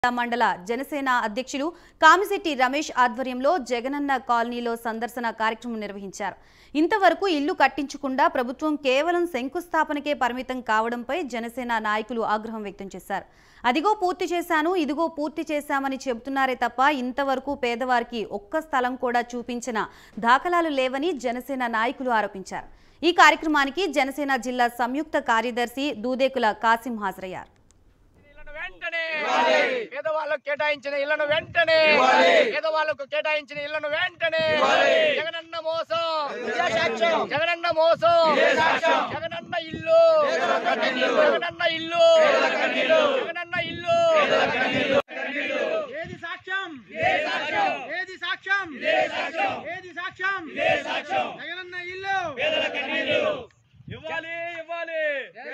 మండల జనసేన అధ్యక్షులు కామిశెట్టి రమేష్ ఆధ్వర్యంలో జగనన్న కాలనీలో సందర్శన కార్యక్రమం నిర్వహించారు ఇంతవరకు ఇల్లు కట్టించకుండా ప్రభుత్వం కేవలం శంకుస్థాపనకే పరిమితం కావడంపై జనసేన నాయకులు ఆగ్రహం వ్యక్తం చేశారు అదిగో పూర్తి చేశాను ఇదిగో పూర్తి చేశామని చెబుతున్నారే తప్ప ఇంతవరకు పేదవారికి ఒక్క స్థలం కూడా చూపించిన దాఖలాలు లేవని జనసేన నాయకులు ఆరోపించారు ఈ కార్యక్రమానికి జనసేన జిల్లా సంయుక్త కార్యదర్శి దూదేకుల కాసిం హాజరయ్యారు ఇళ్లను వెంటనే పేదవాళ్ళకు కేటాయించిన ఇళ్లను వెంటనే పేదవాళ్ళకు కేటాయించిన ఇళ్లను వెంటనే జగనన్న మోసం జగనన్న మోసం జగనన్న ఇల్లు జగనన్న ఇల్లు జగనన్న ఇల్లు ఏది సాక్ష్యం ఏది సాక్ష్యం ఏది సాక్ష్యం జగనన్న ఇల్లు ఇవ్వాలి ఇవ్వాలి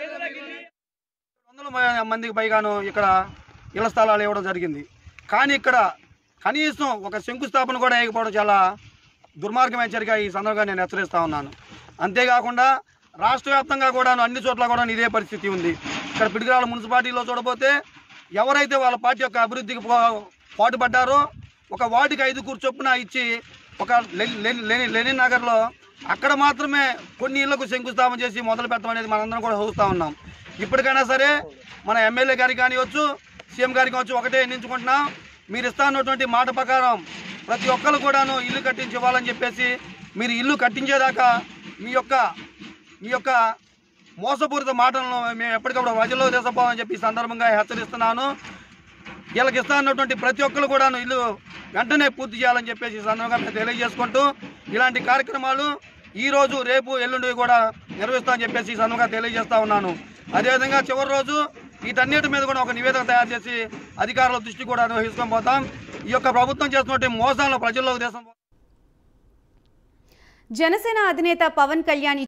వందల మ- మందికి పైగాను ఇక్కడ ఇళ్ల స్థలాలు ఇవ్వడం జరిగింది కానీ ఇక్కడ కనీసం ఒక శంకుస్థాపన కూడా వేయకపోవడం చాలా దుర్మార్గం హెచ్చరిక ఈ సందర్భంగా నేను హెచ్చరిస్తా ఉన్నాను అంతేకాకుండా రాష్ట్ర వ్యాప్తంగా కూడాను అన్ని చోట్ల కూడా ఇదే పరిస్థితి ఉంది ఇక్కడ పిడిగిరాల మున్సిపాలిటీలో చూడబోతే ఎవరైతే వాళ్ళ పార్టీ యొక్క అభివృద్ధికి పో- పాటుపడ్డారో ఒక వార్డుకి ఐదుగురు చొప్పున ఇచ్చి ఒక లెన్- లెన్- లెని- లెనిన్ నగర్లో అక్కడ మాత్రమే కొన్ని ఇళ్లకు శంకుస్థాపన చేసి మొదలు పెట్టడం అనేది మనందరం కూడా చూస్తూ ఉన్నాం ఇప్పటికైనా సరే మన ఎమ్మెల్యే గారికి కానివచ్చు సీఎం గారికి కావచ్చు ఒకటే ఎన్నించుకుంటున్నాం మీరు ఇస్తా ఉన్నటువంటి మాట ప్రకారం ప్రతి ఒక్కరు కూడాను ఇల్లు కట్టించి ఇవ్వాలని చెప్పేసి మీరు ఇల్లు కట్టించేదాకా మీ యొక్క మీ యొక్క మోసపూరిత మాటలను మేము ఎప్పటికప్పుడు ప్రజల్లో తీసుకుపోవాలని చెప్పి ఈ సందర్భంగా హెచ్చరిస్తున్నాను వీళ్ళకి ఇస్తా ఉన్నటువంటి ప్రతి ఒక్కరు కూడాను ఇల్లు వెంటనే పూర్తి చేయాలని చెప్పేసి ఈ సందర్భంగా మేము తెలియజేసుకుంటూ ఇలాంటి కార్యక్రమాలు ఈ రోజు రేపు ఎల్లుండి కూడా నిర్వహిస్తామని చెప్పేసి ఈ సందర్భంగా తెలియజేస్తా ఉన్నాను అదేవిధంగా చివరి రోజు వీటన్నిటి మీద కూడా ఒక నివేదిక తయారు చేసి అధికారుల దృష్టి కూడా నిర్వహించుకొని పోతాం ఈ యొక్క ప్రభుత్వం చేస్తున్నటువంటి మోసాలను ప్రజల్లోకి దేశం జనసేన అధినేత పవన్ కళ్యాణ్